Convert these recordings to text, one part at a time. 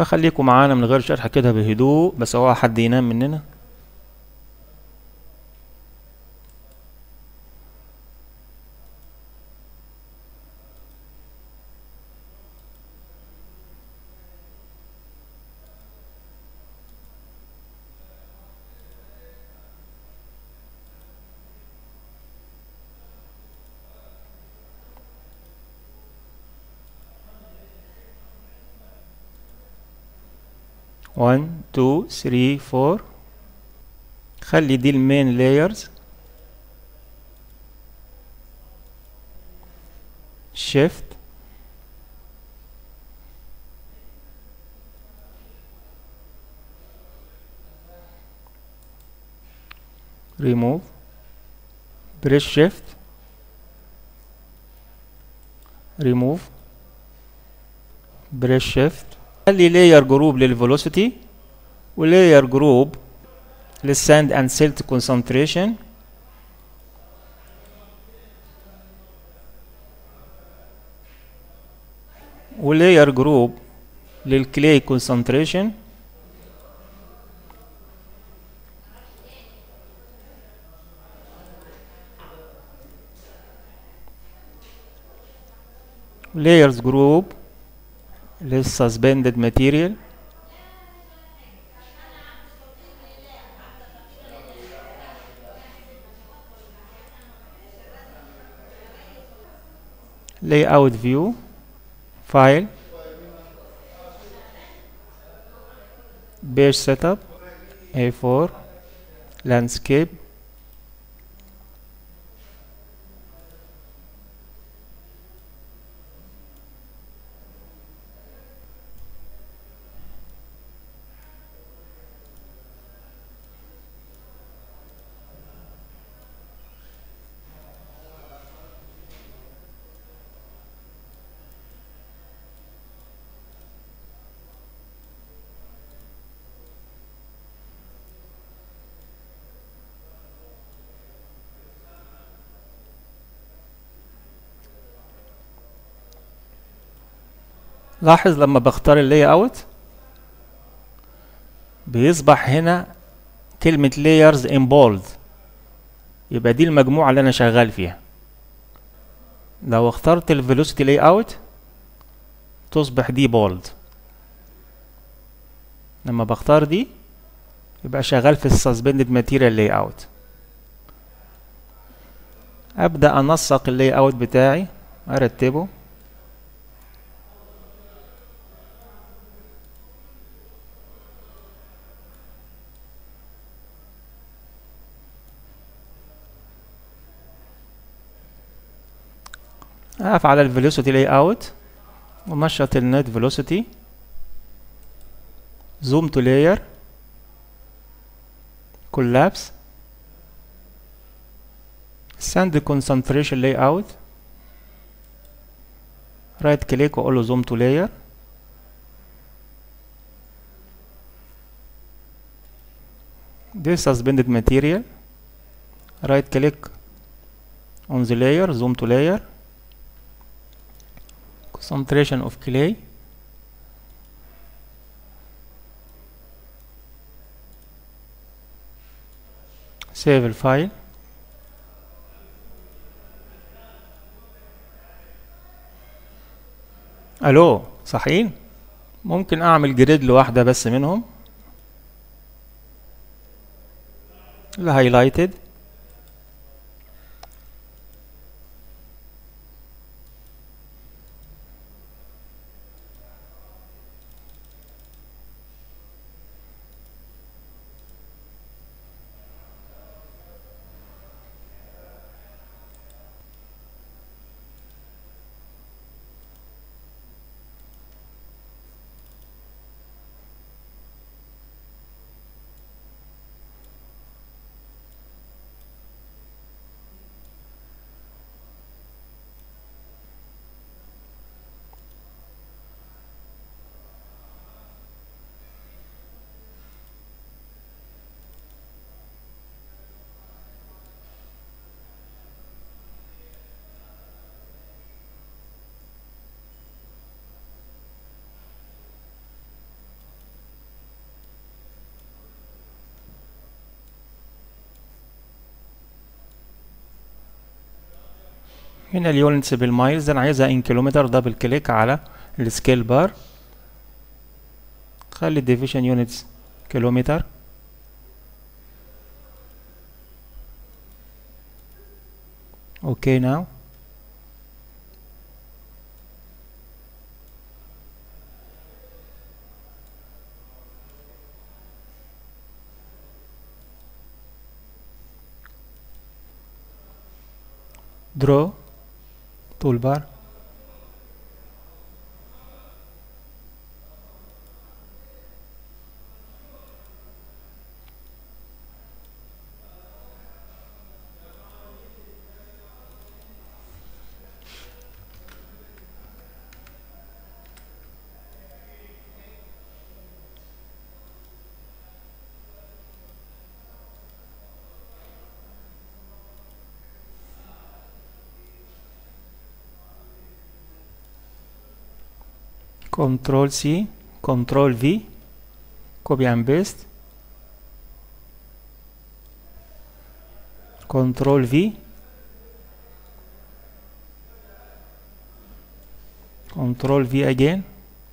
فخليكم معانا من غير شرح كده بهدوء بس هو حد ينام مننا one two three four خلي دي المين layers shift remove press shift remove press shift خلي layer جروب للفيلوسيتي ولاير جروب للساند اند سيلت كونسنتريشن ولاير جروب للكلاي كونسنتريشن layers group للsuspended material layout view file page setup A4 landscape لاحظ لما بختار اللاي اوت بيصبح هنا كلمة layers in bold يبقى دي المجموعة اللي أنا شغال فيها لو اخترت ال velocity layout تصبح دي bold لما بختار دي يبقى شغال في ال suspended material layout أبدأ أنسق اللاي اوت بتاعي أرتبه اقف على الفيلوسيتي لاي اوت ونشط النت فيلوسيتي زوم تو لاير كولابس ساند كونسنتريشن لاي اوت رايت كليك واقول له زوم تو لاير this suspended material right click on the layer zoom to layer concentration of clay save الفايل الو صحيين ممكن اعمل جريد لواحدة بس منهم الهايلايتد هنا اليونتس بالمايلز انا عايزها ان كيلومتر دبل كليك على السكيل بار خلي الديفيشن يونتس كيلومتر اوكي ناو draw toolbar كنترول سي كنترول في كوبي اند بيست كنترول في كنترول في again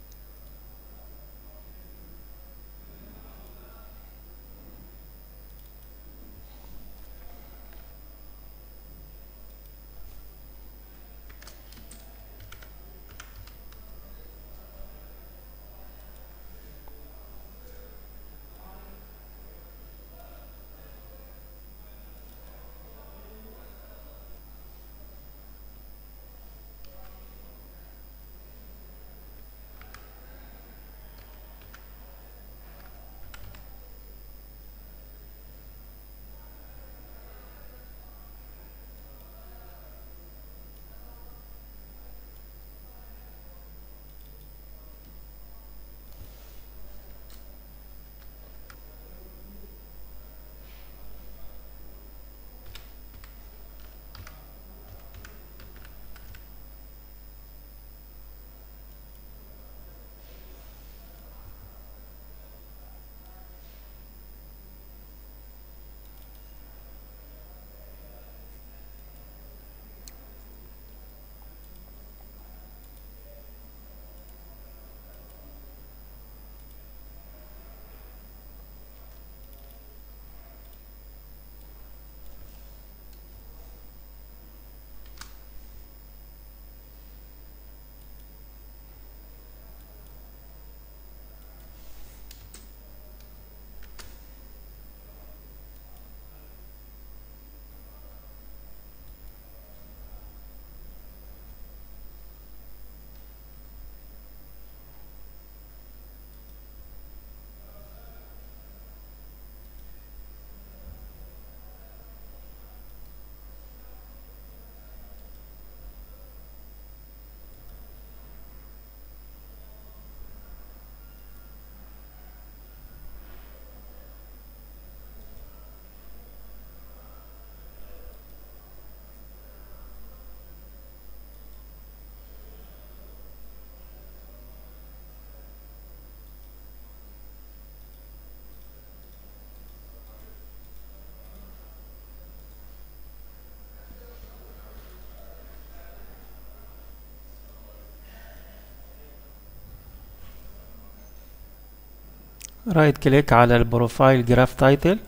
رايت كليك على البروفايل جراف تايتل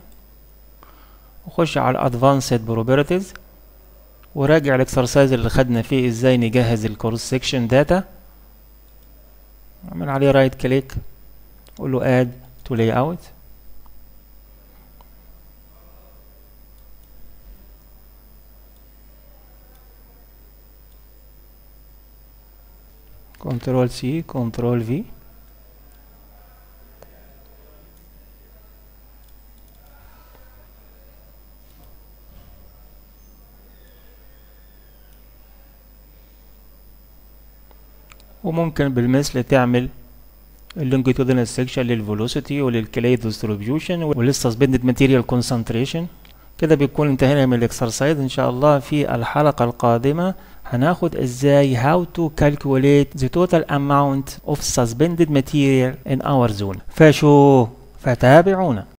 وخش على ادفانسد بروبرتيز وراجع الاكسرسايز اللي خدنا فيه ازاي نجهز الكروس سيكشن داتا اعمل عليه رايت كليك قول له اد تو لاي اوت كنترول سي كنترول في وممكن بالمثل تعمل اللونجيتودينال سيكشن للفيلوسيتي وللكلاي ديستريبيوشن وللسسبندد ماتيريال كونسنتريشن كده بيكون انتهينا من الاكسرسايز ان شاء الله في الحلقة القادمة هناخد ازاي how to calculate the total amount of suspended material in our zone فشو فتابعونا